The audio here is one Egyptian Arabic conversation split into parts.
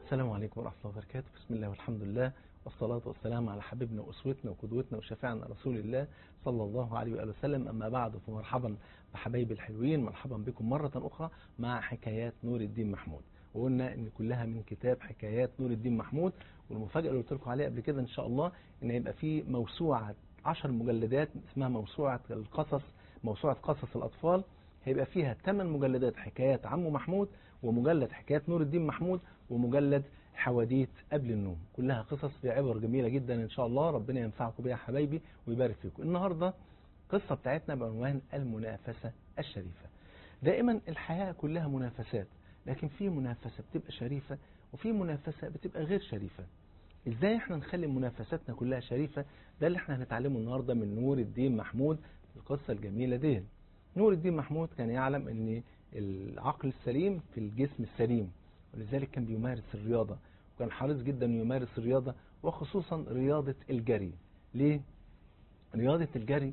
السلام عليكم ورحمة الله وبركاته بسم الله والحمد لله والصلاة والسلام على حبيبنا وأسوتنا وقدوتنا وشفيعنا رسول الله صلى الله عليه وآله وسلم أما بعد فمرحبا بحبايبي الحلوين مرحبا بكم مرة أخرى مع حكايات نور الدين محمود وقلنا ان كلها من كتاب حكايات نور الدين محمود والمفاجأة اللي قلت لكم عليها قبل كده ان شاء الله ان هيبقى في موسوعة عشر مجلدات اسمها موسوعة القصص موسوعة قصص الأطفال هيبقى فيها 8 مجلدات حكايات عمو محمود ومجلد حكايات نور الدين محمود ومجلد حواديت قبل النوم كلها قصص فيها عبر جميلة جدا ان شاء الله ربنا ينفعكم بيها حبايبي ويبارك فيكم النهاردة قصة بتاعتنا بعنوان المنافسة الشريفة دائما الحياة كلها منافسات لكن في منافسة بتبقى شريفة وفي منافسة بتبقى غير شريفة ازاي احنا نخلي منافستنا كلها شريفة ده اللي احنا هنتعلمه النهاردة من نور الدين محمود القصة الجميلة دي نور الدين محمود كان يعلم ان العقل السليم في الجسم السليم ولذلك كان بيمارس الرياضة وكان حريص جدا يمارس الرياضة وخصوصا رياضة الجري ليه؟ رياضة الجري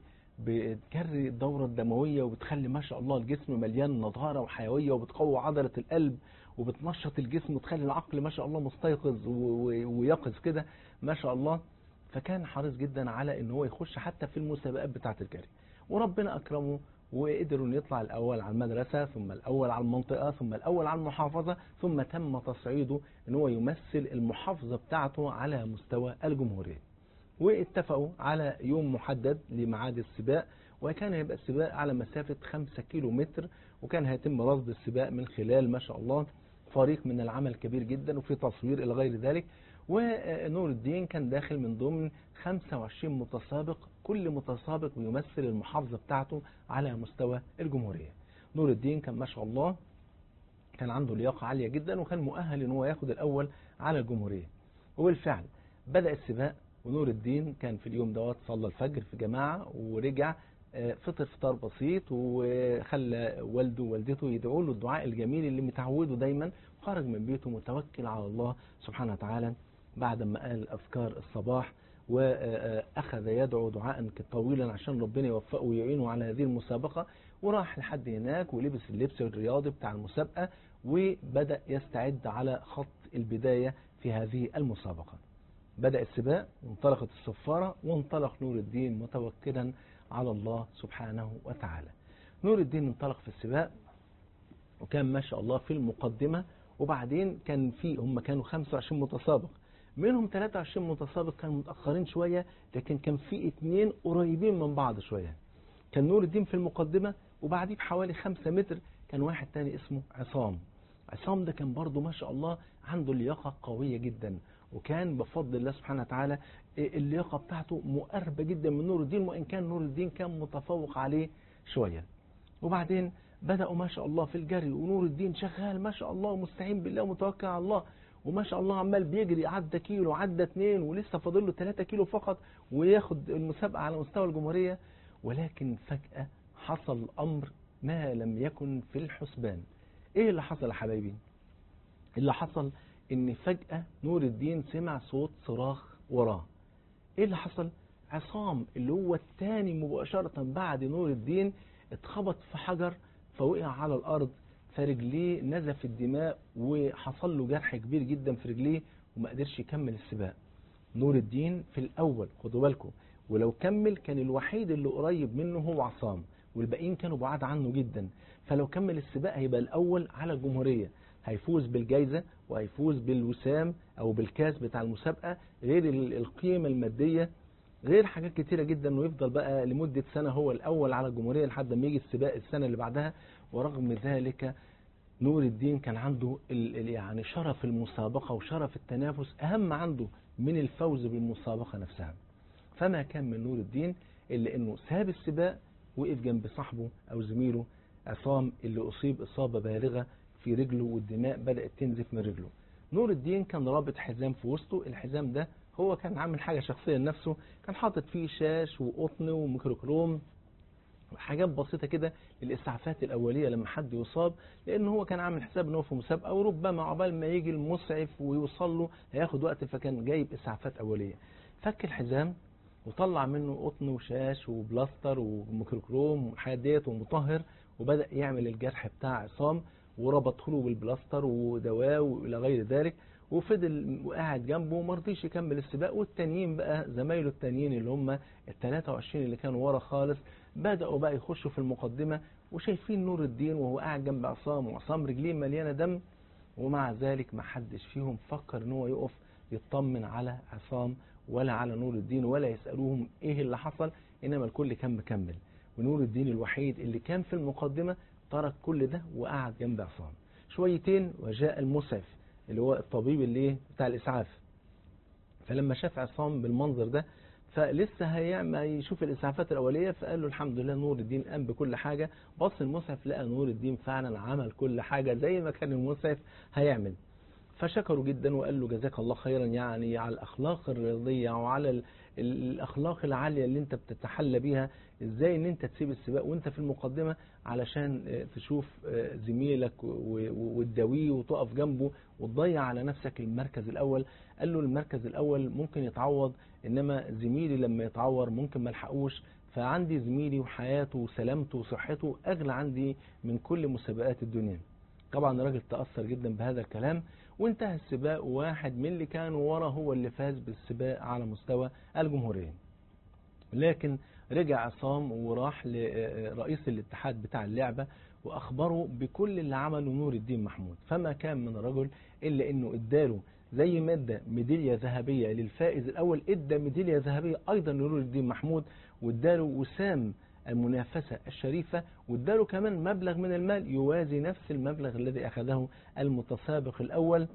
بتجري الدورة الدموية وبتخلي ما شاء الله الجسم مليان نضارة وحيوية وبتقوي عضلة القلب وبتنشط الجسم وتخلي العقل ما شاء الله مستيقظ ويقظ كده ما شاء الله فكان حريص جدا على ان هو يخش حتى في المسابقات بتاعة الجري وربنا اكرمه وقدروا ان يطلع الاول على المدرسة ثم الاول على المنطقة ثم الاول على المحافظة ثم تم تصعيده ان هو يمثل المحافظة بتاعته على مستوى الجمهورية واتفقوا على يوم محدد لميعاد السباق وكان هيبقى السباق على مسافة 5 كيلو متر وكان هيتم رصد السباق من خلال ما شاء الله فريق من العمل كبير جدا وفي تصوير إلى غير ذلك ونور الدين كان داخل من ضمن 25 متسابق كل متسابق بيمثل المحافظة بتاعته على مستوى الجمهورية نور الدين كان ما شاء الله كان عنده لياقة عالية جدا وكان مؤهل ان هو ياخد الأول على الجمهورية وبالفعل بدأ السباق ونور الدين كان في اليوم دوت صلى الفجر في جماعة ورجع فطر فطار بسيط وخلى والده ووالدته يدعوا له الدعاء الجميل اللي متعوده دايما خرج من بيته متوكل على الله سبحانه وتعالى بعد ما قال أذكار الصباح وأخذ يدعو دعاء طويلا عشان ربنا يوفقه ويعينه على هذه المسابقة وراح لحد هناك ولبس اللبس الرياضي بتاع المسابقة وبدأ يستعد على خط البداية في هذه المسابقة بدأ السباق وانطلقت الصفارة وانطلق نور الدين متوكلا على الله سبحانه وتعالى نور الدين انطلق في السباق وكان ما شاء الله في المقدمة وبعدين كان في هم كانوا 25 متسابق منهم 23 متسابق كانوا متأخرين شوية لكن كان في اثنين قريبين من بعض شوية كان نور الدين في المقدمة وبعديه بحوالي 5 متر كان واحد تاني اسمه عصام عصام ده كان برضه ما شاء الله عنده لياقة قوية جدا وكان بفضل الله سبحانه وتعالى اللياقة بتاعته مقربة جدا من نور الدين وإن كان نور الدين كان متفوق عليه شوية وبعدين بدأوا ما شاء الله في الجري ونور الدين شغال ما شاء الله ومستعين بالله ومتوكل على الله وما شاء الله عمال بيجري عدى كيلو عدى اتنين ولسه فاضل له 3 كيلو فقط وياخد المسابقة على مستوى الجمهورية ولكن فجأة حصل أمر ما لم يكن في الحسبان ايه اللي حصل يا حبايبي اللي حصل ان فجأة نور الدين سمع صوت صراخ وراه ايه اللي حصل عصام اللي هو الثاني مباشرة بعد نور الدين اتخبط في حجر فوقع على الارض فرجليه نزف الدماء وحصل له جرح كبير جدا في رجليه وما قدرش يكمل السباق نور الدين في الاول خدوا بالكم ولو كمل كان الوحيد اللي قريب منه هو عصام والباقيين كانوا بعاد عنه جدا فلو كمل السباق هيبقى الاول على الجمهورية هيفوز بالجائزة وهيفوز بالوسام او بالكاس بتاع المسابقة غير القيمة المادية غير حاجات كتيرة جدا ويفضل بقى لمدة سنة هو الاول على الجمهورية لحد ما يجي السباق السنة اللي بعدها ورغم ذلك نور الدين كان عنده يعني شرف المسابقة وشرف التنافس اهم عنده من الفوز بالمسابقة نفسها فما كان من نور الدين الا انه ساب السباق وقف جنب صاحبه او زميله عصام اللي اصيب اصابة بالغة في رجله والدماء بدأت تنزف من رجله نور الدين كان رابط حزام في وسطه الحزام ده هو كان عامل حاجة شخصية لنفسه كان حاطط فيه شاش وقطن وميكروكروم حاجات بسيطة كده للإسعافات الأولية لما حد يصاب لأن هو كان عامل حساب أنه في مسابقة وربما عقبال ما يجي المسعف ويوصل له هياخد وقت فكان جايب إسعافات أولية فك الحزام وطلع منه قطن وشاش وبلاستر وميكروكروم وحاجات ديت ومطهر وبدأ يعمل الجرح بتاع عصام وربطه له بالبلاستر ودواء والى غير ذلك وفضل وقاعد جنبه وما رضيش يكمل السباق والتانيين بقى زمايله التانيين اللي هم ال 23 اللي كانوا ورا خالص بدأوا بقى يخشوا في المقدمة وشايفين نور الدين وهو قاعد جنب عصام وعصام رجليه مليانة دم ومع ذلك ما حدش فيهم فكر ان هو يقف يطمن على عصام ولا على نور الدين ولا يسألوهم ايه اللي حصل انما الكل كان مكمل ونور الدين الوحيد اللي كان في المقدمة ترك كل ده وقعد جنب عصام شويتين وجاء المسعف اللي هو الطبيب اللي بتاع الإسعاف فلما شاف عصام بالمنظر ده فلسه هيعمل يشوف الإسعافات الأولية فقال له الحمد لله نور الدين قام بكل حاجة بص المسعف لقى نور الدين فعلا عمل كل حاجة زي ما كان المسعف هيعمل فشكره جدا وقال له جزاك الله خيرا يعني على الأخلاق الرياضية وعلى ال- ال- الأخلاق العالية اللي انت بتتحلى بيها ازاي ان انت تسيب السباق وانت في المقدمة علشان آه، تشوف آه، زميلك و- و- وتداويه وتقف جنبه وتضيع على نفسك المركز الأول قال له المركز الأول ممكن يتعوض إنما زميلي لما يتعور ممكن ما الحقوش فعندي زميلي وحياته وسلامته وصحته أغلى عندي من كل مسابقات الدنيا طبعا الراجل تأثر جدا بهذا الكلام وانتهى السباق وواحد من اللي كانوا ورا هو اللي فاز بالسباق على مستوى الجمهورية لكن رجع عصام وراح لرئيس الاتحاد بتاع اللعبة وأخبره بكل اللي عمله نور الدين محمود فما كان من رجل إلا أنه اداله زي ما ادى ميدالية ذهبية للفائز الأول ادى ميدالية ذهبية أيضا لنور الدين محمود واداله وسام المنافسة الشريفة واداله كمان مبلغ من المال يوازي نفس المبلغ الذي أخذه المتسابق الأول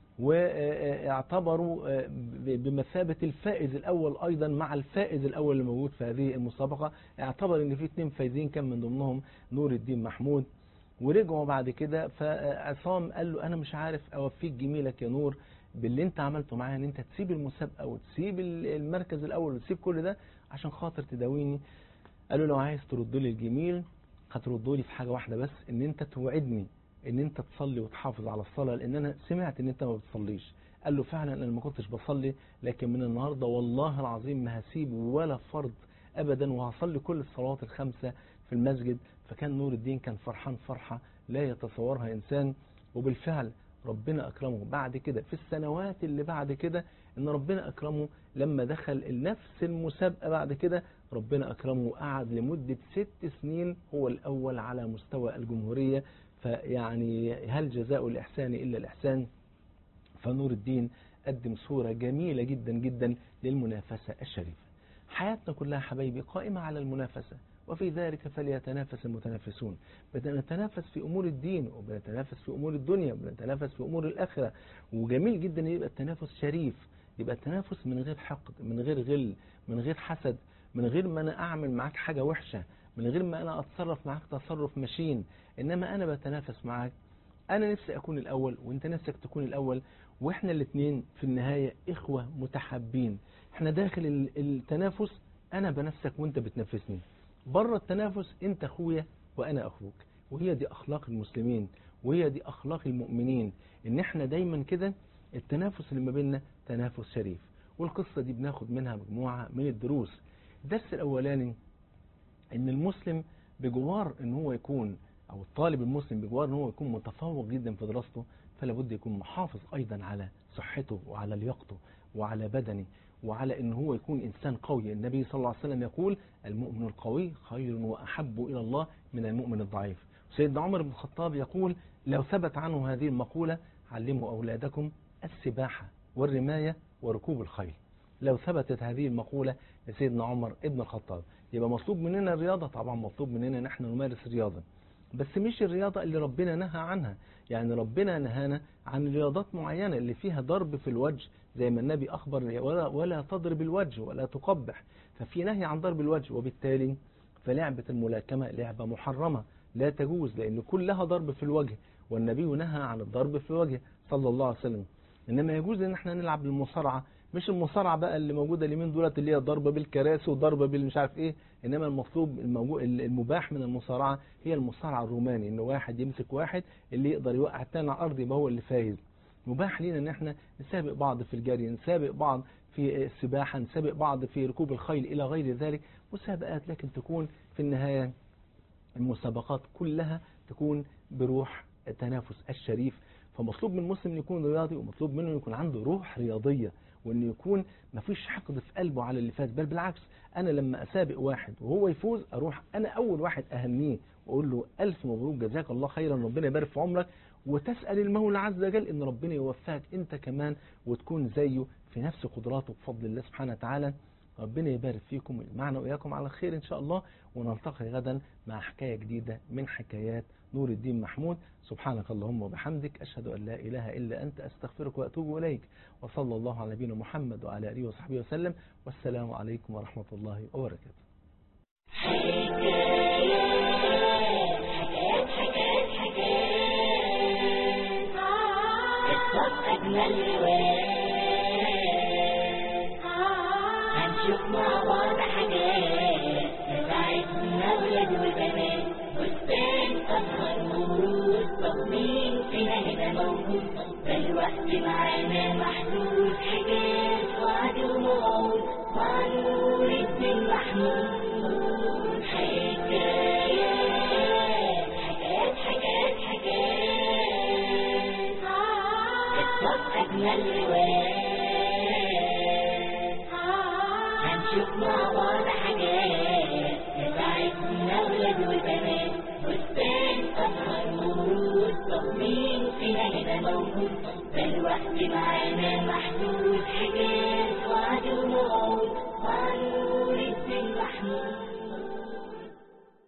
واعتبروا بمثابة الفائز الأول أيضا مع الفائز الأول اللي موجود في هذه المسابقة اعتبر ان في اثنين فايزين كان من ضمنهم نور الدين محمود ورجعوا بعد كده فعصام قال له أنا مش عارف أوفيك جميلك يا نور باللي انت عملته معايا ان انت تسيب المسابقة وتسيب المركز الأول وتسيب كل ده عشان خاطر تداويني قال له لو عايز ترد لي الجميل هترده لي في حاجة واحدة بس ان انت توعدني ان انت تصلي وتحافظ على الصلاة لان انا سمعت ان انت ما بتصليش قال له فعلا انا ما كنتش بصلي لكن من النهاردة والله العظيم ما هسيب ولا فرض ابدا وهصلي كل الصلوات الخمسة في المسجد فكان نور الدين كان فرحان فرحة لا يتصورها انسان وبالفعل ربنا أكرمه بعد كده في السنوات اللي بعد كده إن ربنا أكرمه لما دخل نفس المسابقة بعد كده ربنا أكرمه وقعد لمدة ست سنين هو الأول على مستوى الجمهورية فيعني هل جزاء الإحسان إلا الإحسان فنور الدين قدم صورة جميلة جدا جدا للمنافسة الشريفة حياتنا كلها حبايبي قائمة على المنافسة وفي ذلك فليتنافس المتنافسون بنتنافس في أمور الدين وبنتنافس في أمور الدنيا وبنتنافس في أمور الآخرة وجميل جدا يبقى التنافس شريف يبقى التنافس من غير حقد من غير غل من غير حسد من غير ما أنا أعمل معاك حاجة وحشة من غير ما أنا أتصرف معاك تصرف مشين إنما أنا بتنافس معاك أنا نفسي أكون الأول وأنت نفسك تكون الأول وإحنا الاثنين في النهاية إخوة متحابين إحنا داخل التنافس أنا بنفسك وأنت بتنافسني بره التنافس انت اخويا وانا اخوك وهي دي اخلاق المسلمين وهي دي اخلاق المؤمنين ان احنا دايما كده التنافس اللي ما بيننا تنافس شريف والقصة دي بناخد منها مجموعة من الدروس الدرس الاولاني ان المسلم بجوار ان هو يكون او الطالب المسلم بجوار ان هو يكون متفوق جدا في دراسته فلا بد يكون محافظ ايضا على صحته وعلى لياقته وعلى بدنه وعلى ان هو يكون انسان قوي النبي صلى الله عليه وسلم يقول المؤمن القوي خير واحب الى الله من المؤمن الضعيف سيدنا عمر بن الخطاب يقول لو ثبت عنه هذه المقولة علموا اولادكم السباحة والرماية وركوب الخيل لو ثبتت هذه المقولة لسيدنا عمر ابن الخطاب يبقى مطلوب مننا الرياضة طبعا مطلوب مننا نحن نمارس الرياضة بس مش الرياضة اللي ربنا نهى عنها يعني ربنا نهانا عن رياضات معينة اللي فيها ضرب في الوجه زي ما النبي أخبر ولا, ولا تضرب الوجه ولا تقبح ففي نهي عن ضرب الوجه وبالتالي فلعبة الملاكمة لعبة محرمة لا تجوز لأن كلها ضرب في الوجه والنبي نهى عن الضرب في الوجه صلى الله عليه وسلم إنما يجوز إن احنا نلعب المصارعة مش المصارعة بقى اللي موجودة اليمين دولت اللي هي ضربة بالكراسي وضربة بالمش عارف ايه انما المطلوب المباح من المصارعة هي المصارعة الروماني ان واحد يمسك واحد اللي يقدر يوقع التاني على الارض يبقى هو اللي فايز مباح لينا ان احنا نسابق بعض في الجري نسابق بعض في السباحة نسابق بعض في ركوب الخيل الى غير ذلك مسابقات لكن تكون في النهاية المسابقات كلها تكون بروح التنافس الشريف فمطلوب من المسلم انه يكون رياضي ومطلوب منه يكون عنده روح رياضيه وانه يكون ما فيش حقد في قلبه على اللي فاز بل بالعكس انا لما اسابق واحد وهو يفوز اروح انا اول واحد اهنيه واقول له الف مبروك جزاك الله خيرا ربنا يبارك في عمرك وتسال المولى عز وجل ان ربنا يوفقك انت كمان وتكون زيه في نفس قدراته بفضل الله سبحانه وتعالى ربنا يبارك فيكم ويجمعنا وإياكم على خير إن شاء الله ونلتقي غدا مع حكاية جديدة من حكايات نور الدين محمود سبحانك اللهم وبحمدك أشهد أن لا إله إلا أنت أستغفرك وأتوب إليك وصلى الله على نبينا محمد وعلى آله وصحبه وسلم والسلام عليكم ورحمة الله وبركاته حكايات حكايات حكايات قصص أجمل روايات هنشوف مع بعض حاجات تساعدنا ولاد وبنات بستان أزهر ورود تصميم فيها هنا موجود ده الوقت معانا محدود حكايات وعد وموعود مع نور الدين محمود حكايات حكايات حكايات حكايات قصص أجمل روايات هنشوف مع بعض حاجات تساعدنا ولاد وبنات بستان أزهر ورود تصميم فيها هنا موجود ده الوقت معانا محدود حكايات